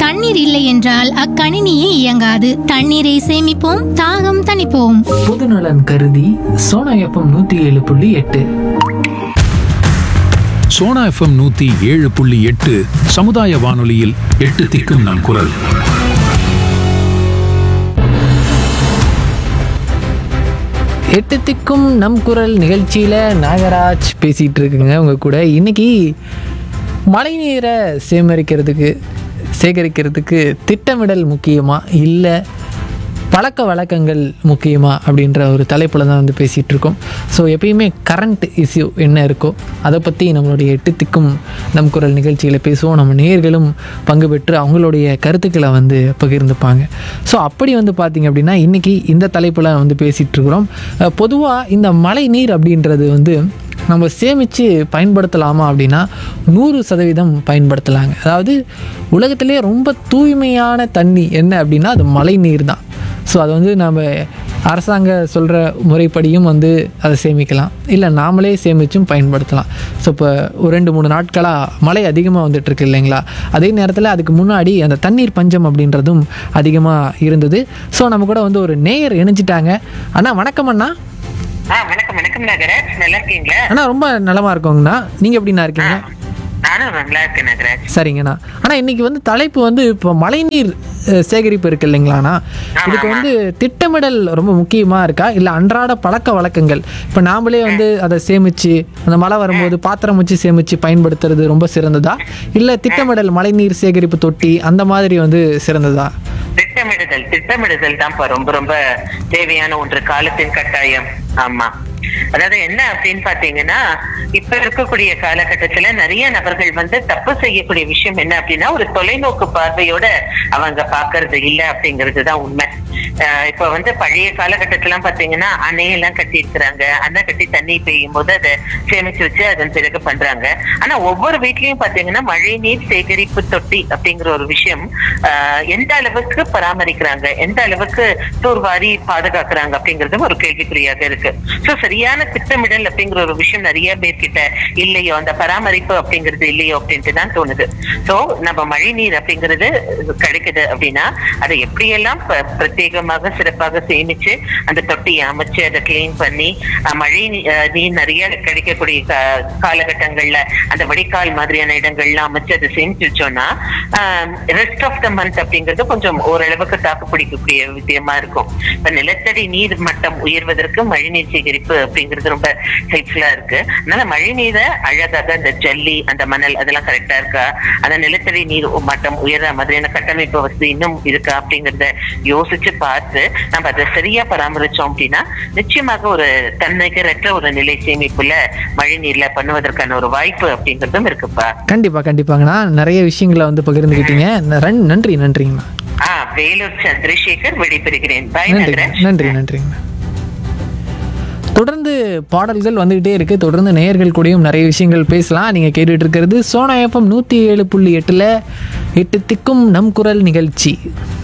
தண்ணீர் இல்லை என்றால் அக்கணினியே இயங்காது தண்ணீரை சேமிப்போம் தாகம் தணிப்போம் பொதுநலன் கருதி சோனா எஃப்எம் நூத்தி ஏழு புள்ளி எட்டு சோனா எஃப்எம் நூத்தி ஏழு புள்ளி எட்டு சமுதாய வானொலியில் எட்டு திக்கும் நம் குரல் எட்டு திக்கும் நம் குரல் நிகழ்ச்சியில் நாகராஜ் பேசிகிட்டு இருக்குங்க உங்க கூட இன்னைக்கு மழைநீரை சேகரிக்கிறதுக்கு சேகரிக்கிறதுக்கு திட்டமிடல் முக்கியமா இல்லை பழக்க வழக்கங்கள் முக்கியமா அப்படின்ற ஒரு தலைப்பில் தான் வந்து பேசிகிட்டு இருக்கோம் ஸோ எப்பயுமே கரண்ட் இஷ்யூ என்ன இருக்கோ அதை பற்றி நம்மளுடைய எட்டு திக்கும் நம் குரல் நிகழ்ச்சியில் பேசுவோம் நம்ம நேர்களும் பங்கு பெற்று அவங்களுடைய கருத்துக்களை வந்து பகிர்ந்துப்பாங்க ஸோ அப்படி வந்து பார்த்திங்க அப்படின்னா இன்றைக்கி இந்த தலைப்பில் வந்து பேசிகிட்டு இருக்கிறோம் பொதுவாக இந்த மழை நீர் அப்படின்றது வந்து நம்ம சேமித்து பயன்படுத்தலாமா அப்படின்னா நூறு சதவீதம் பயன்படுத்தலாங்க அதாவது உலகத்திலே ரொம்ப தூய்மையான தண்ணி என்ன அப்படின்னா அது மழை நீர் தான் ஸோ அது வந்து நம்ம அரசாங்க சொல்கிற முறைப்படியும் வந்து அதை சேமிக்கலாம் இல்லை நாமளே சேமித்தும் பயன்படுத்தலாம் ஸோ இப்போ ஒரு ரெண்டு மூணு நாட்களாக மழை அதிகமாக வந்துட்டுருக்கு இல்லைங்களா அதே நேரத்தில் அதுக்கு முன்னாடி அந்த தண்ணீர் பஞ்சம் அப்படின்றதும் அதிகமாக இருந்தது ஸோ நம்ம கூட வந்து ஒரு நேயர் இணைஞ்சிட்டாங்க அண்ணா வணக்கம் அண்ணா ஆ வணக்கம் வணக்கம் நகராஜ் நல்லா இருக்கீங்களா அண்ணா ரொம்ப நலமா இருக்கோங்கண்ணா நீங்கள் எப்படிண்ணா இருக்கீங்க நானும் நல்லா இருக்கேன் நகராஜ் சரிங்கண்ணா ஆனால் இன்னைக்கு வந்து தலைப்பு வந்து இப்போ மழைநீர் அஹ், சேகரிப்பு இருக்கு இல்லைங்களாண்ணா இதுக்கு வந்து திட்டமிடல் ரொம்ப முக்கியமாக இருக்கா இல்லை அன்றாட பழக்க வழக்கங்கள் இப்போ நாமளே வந்து அதை சேமித்து அந்த மழை வரும்போது பாத்திரம் வச்சு சேமித்து பயன்படுத்துறது ரொம்ப சிறந்ததா இல்லை திட்டமிடல் மழைநீர் சேகரிப்பு தொட்டி அந்த மாதிரி வந்து சிறந்ததா திட்டமிடுதல் திட்டமிடுதல் தான்ப்பா ரொம்ப ரொம்ப தேவையான ஒன்று காலத்தின் கட்டாயம் ஆமா அதாவது என்ன அப்படின்னு பாத்தீங்கன்னா இப்ப இருக்கக்கூடிய காலகட்டத்துல நிறைய நபர்கள் வந்து தப்பு செய்யக்கூடிய விஷயம் என்ன அப்படின்னா ஒரு தொலைநோக்கு பார்வையோட அவங்க பாக்குறது இல்ல அப்படிங்கிறது தான் உண்மை ஆஹ் இப்ப வந்து பழைய காலகட்டத்துல பாத்தீங்கன்னா அணையெல்லாம் கட்டி இருக்கிறாங்க அணை கட்டி தண்ணி பெய்யும் போது அதை சேமிச்சு வச்சு அதன் பிறகு பண்றாங்க ஆனா ஒவ்வொரு வீட்லயும் பாத்தீங்கன்னா மழை நீர் சேகரிப்பு தொட்டி அப்படிங்கிற ஒரு விஷயம் ஆஹ் எந்த அளவுக்கு பராமரிக்கிறாங்க எந்த அளவுக்கு தூர்வாரி பாதுகாக்கிறாங்க அப்படிங்கறதும் ஒரு கேள்விக்குறியாக இருக்கு சோ சரியான திட்டமிடல் அப்படிங்கிற ஒரு விஷயம் நிறைய பேர்கிட்ட இல்லையோ அந்த பராமரிப்பு அப்படிங்கிறது இல்லையோ அப்படின்ட்டு தான் தோணுது சோ நம்ம மழை நீர் அப்படிங்கிறது கிடைக்குது அப்படின்னா அதை எப்படியெல்லாம் ப- பிரத்யேகமாக சிறப்பாக சேமிச்சு அந்த தொட்டியை அமைச்சு அதை கிளீன் பண்ணி அஹ், மழை நீ- அஹ், நீர் நிறைய கிடைக்கக்கூடிய கா- காலகட்டங்கள்ல அந்த வடிகால் மாதிரியான இடங்கள்ல அமைச்சு அதை சேமிச்சு வச்சோம்னா ரெஸ்ட் ஆஃப் த மந்த் அப்படிங்கிறது கொஞ்சம் ஓரளவுக்கு தாக்கு பிடிக்கக்கூடிய விஷயமா இருக்கும் இப்ப நிலத்தடி நீர் மட்டம் உயர்வதற்கு மழைநீர் சேகரிப்பு அப்படிங்கிறது ரொம்ப ஹெல்ப்ஃபுல்லா இருக்கு அதனால மழை நீரை அழகாக அந்த ஜல்லி அந்த மணல் அதெல்லாம் கரெக்டா இருக்கா அந்த நிலத்தடி நீர் மட்டம் உயர்ற மாதிரியான கட்டமைப்பு வசதி இன்னும் இருக்கா அப்படிங்கறத யோசிச்சு பார்த்து நம்ம அதை சரியா பராமரிச்சோம் அப்படின்னா நிச்சயமாக ஒரு தன்னிகரற்ற ஒரு நிலை சேமிப்புல மழை நீர்ல பண்ணுவதற்கான ஒரு வாய்ப்பு அப்படிங்கிறதும் இருக்குப்பா கண்டிப்பாக கண்டிப்பாங்கண்ணா நிறைய விஷயங்களை வந்து பகிர்ந்துக்கிட்டீங்க ந- நன்றி நன்றிங்கண்ணா ஆ வேலூர் சந்திரசேகர் விடைபெறுகிறேன் பாய் நன்றி நகராஜ் நன்றி நன்றிங்கண்ணா தொடர்ந்து பாடல்கள் வந்துகிட்டே இருக்கு தொடர்ந்து நேயர்கள் கூடயும் நிறைய விஷயங்கள் பேசலாம் நீங்க கேட்டுட்டு இருக்கிறது சோனா எஃப்எம் நூத்தி ஏழு புள்ளி எட்டுல எட்டு திக்கும் நம் குரல் நிகழ்ச்சி